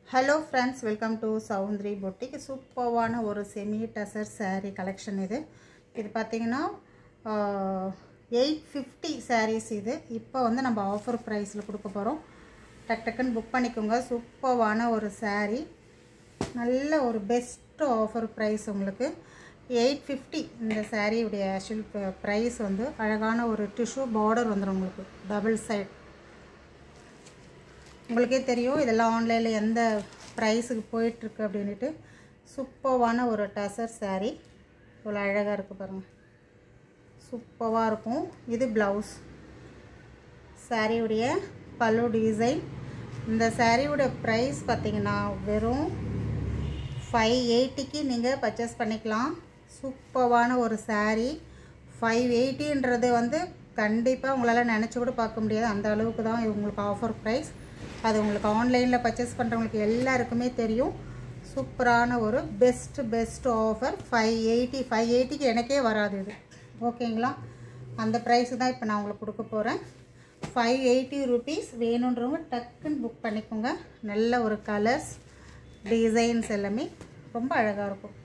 hello friends welcome to Soundari பொட்டிக்கு சூப்பர்வான ஒரு செமி டசர் saree கலெக்ஷன் இது இது பார்த்தீங்கன்னா எயிட் ஃபிஃப்டி sarees இது இப்போ வந்து நம்ம ஆஃபர் ப்ரைஸில் கொடுக்க போகிறோம் டக் டக்குன்னு புக் பண்ணிக்கோங்க சூப்பர்வான ஒரு saree நல்ல ஒரு பெஸ்ட் ஆஃபர் ப்ரைஸ் உங்களுக்கு எயிட் ஃபிஃப்டி இந்த சாரியுடைய ஆக்சுவல் ப்ரைஸ் வந்து அழகான ஒரு டிஷ்யூ பார்டர் வந்துடும் உங்களுக்கு டபுள் சைட் உங்களுக்கே தெரியும் இதெல்லாம் ஆன்லைனில் எந்த ப்ரைஸுக்கு போயிட்டுருக்கு அப்படின்ட்டு சூப்பர்வான ஒரு டசர் saree இவ்வளோ அழகாக இருக்குது பாருங்கள் சூப்பராக இருக்கும் இது ப்ளவுஸ் சாரியுடைய பல்லு டிசைன் இந்த சாரியோட ப்ரைஸ் பார்த்தீங்கன்னா வெறும் ஃபைவ் எயிட்டிக்கு நீங்கள் பர்ச்சேஸ் பண்ணிக்கலாம் சூப்பர்வான ஒரு saree ஃபைவ் எயிட்டின்றது வந்து கண்டிப்பாக உங்களால் நினச்சி கூட பார்க்க முடியாது அந்த அளவுக்கு தான் உங்களுக்கு ஆஃபர் ப்ரைஸ் அது உங்களுக்கு ஆன்லைனில் பர்ச்சேஸ் பண்ணுறவங்களுக்கு எல்லாருக்குமே தெரியும் சூப்பரான ஒரு best best offer five eighty five எயிட்டிக்கு எனக்கே வராது இது ஓகேங்களா அந்த ப்ரைஸு தான் இப்போ நான் உங்களுக்கு கொடுக்க போகிறேன் ஃபைவ் எயிட்டி ருபீஸ் வேணுன்றவங்க டக்குன்னு புக் பண்ணிக்கோங்க நல்ல ஒரு கலர்ஸ் டிசைன்ஸ் எல்லாமே ரொம்ப அழகாக இருக்கும்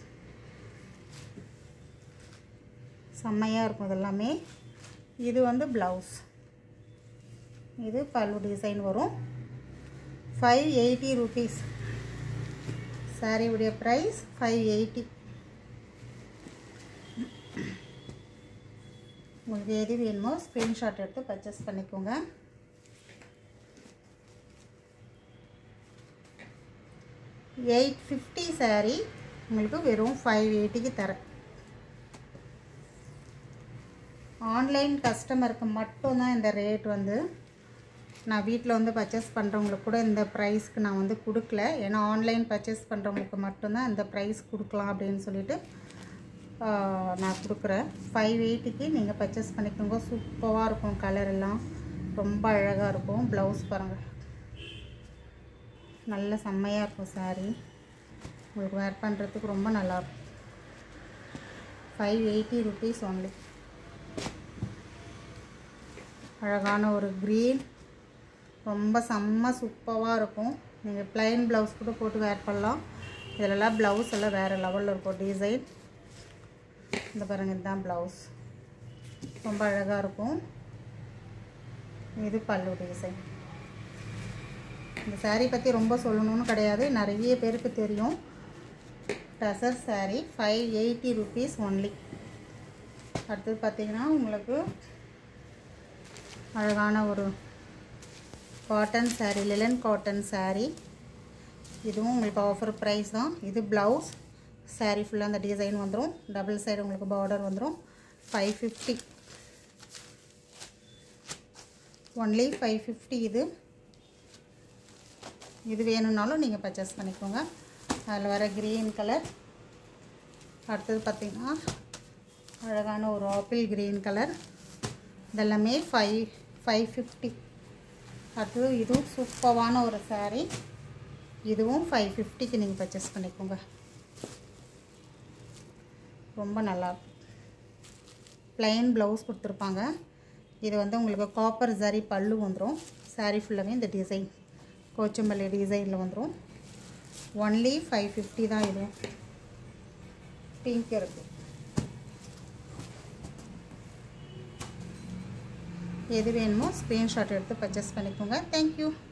செம்மையாக இருக்கும் இதெல்லாமே இது வந்து ப்ளவுஸ் இது பல்லு டிசைன் வரும் ஃபைவ் எயிட்டி ருபீஸ் சாரியுடைய ப்ரைஸ் ஃபைவ் எயிட்டி உங்களுக்கு எது வேணுமோ ஸ்க்ரீன்ஷாட் எடுத்து பர்ச்சேஸ் பண்ணிக்கோங்க எயிட் ஃபிஃப்டி சாரீ உங்களுக்கு வெறும் ஃபைவ் எயிட்டிக்கு தரேன் ஆன்லைன் கஸ்டமருக்கு மட்டும்தான் இந்த ரேட் வந்து நான் வீட்டில் வந்து பர்ச்சேஸ் பண்ணுறவங்களுக்கு கூட இந்த ப்ரைஸ்க்கு நான் வந்து கொடுக்கல ஏன்னா ஆன்லைன் பர்ச்சேஸ் பண்ணுறவங்களுக்கு மட்டும்தான் இந்த ப்ரைஸ் கொடுக்கலாம் அப்படின்னு சொல்லிட்டு நான் கொடுக்குறேன் ஃபைவ் எயிட்டிக்கு நீங்கள் பர்ச்சேஸ் பண்ணிக்கோங்க சூப்பராக இருக்கும் கலர் எல்லாம் ரொம்ப அழகாக இருக்கும் ப்ளவுஸ் பாருங்கள் நல்ல செம்மையாக இருக்கும் சாரீ உங்களுக்கு வேர் பண்ணுறதுக்கு ரொம்ப நல்லாயிருக்கும் ஃபைவ் எயிட்டி ருபீஸ் ஒன்லி அழகான ஒரு க்ரீன் ரொம்ப செம்ம சூப்பராக இருக்கும் நீங்கள் ப்ளைன் ப்ளவுஸ் கூட போட்டு வேர் பண்ணலாம் இதிலலாம் ப்ளவுஸ் எல்லாம் வேறு லெவலில் இருக்கும் டிசைன் இந்த பாருங்கள் இதுதான் ப்ளவுஸ் ரொம்ப அழகாக இருக்கும் இது பல்லு டிசைன் இந்த சாரீ பற்றி ரொம்ப சொல்லணும்னு கிடையாது நிறைய பேருக்கு தெரியும் tussar sari five eighty rupees only அடுத்தது பார்த்திங்கன்னா உங்களுக்கு அழகான ஒரு cotton sari linen cotton sari இதுவும் உங்களுக்கு ஆஃபர் ப்ரைஸ் தான் இது ப்ளவுஸ் சாரீ ஃபுல்லாக அந்த டிசைன் வந்துடும் டபுள் சைடு உங்களுக்கு பார்டர் வந்துடும் five fifty only five fifty இது இது வேணும்னாலும் நீங்கள் பர்ச்சேஸ் பண்ணிக்கோங்க அதில் வர க்ரீன் கலர் அடுத்தது பார்த்திங்கன்னா அழகான ஒரு ஆப்பிள் க்ரீன் கலர் இதெல்லாமே ஃபைவ் ஃபைவ் ஃபிஃப்டி அடுத்தது இதுவும் சூப்பரான ஒரு சாரீ இதுவும் ஃபைவ் ஃபிஃப்டிக்கு நீங்கள் பர்ச்சேஸ் பண்ணிக்கோங்க ரொம்ப நல்லாயிருக்கும் ப்ளைன் ப்ளவுஸ் கொடுத்துருப்பாங்க இது வந்து உங்களுக்கு காப்பர் ஜரி பல்லு வந்துடும் சாரீ ஃபுல்லாகவே இந்த டிசைன் கோச்சம்பள்ளி டிசைனில் வந்துடும் ஒன்லி ஃபைவ் ஃபிஃப்டி தான் இதுவும் பிங்க் இருக்குது எது வேணுமோ ஸ்க்ரீன்ஷாட் எடுத்து பர்ச்சேஸ் பண்ணிக்கோங்க தேங்க்யூ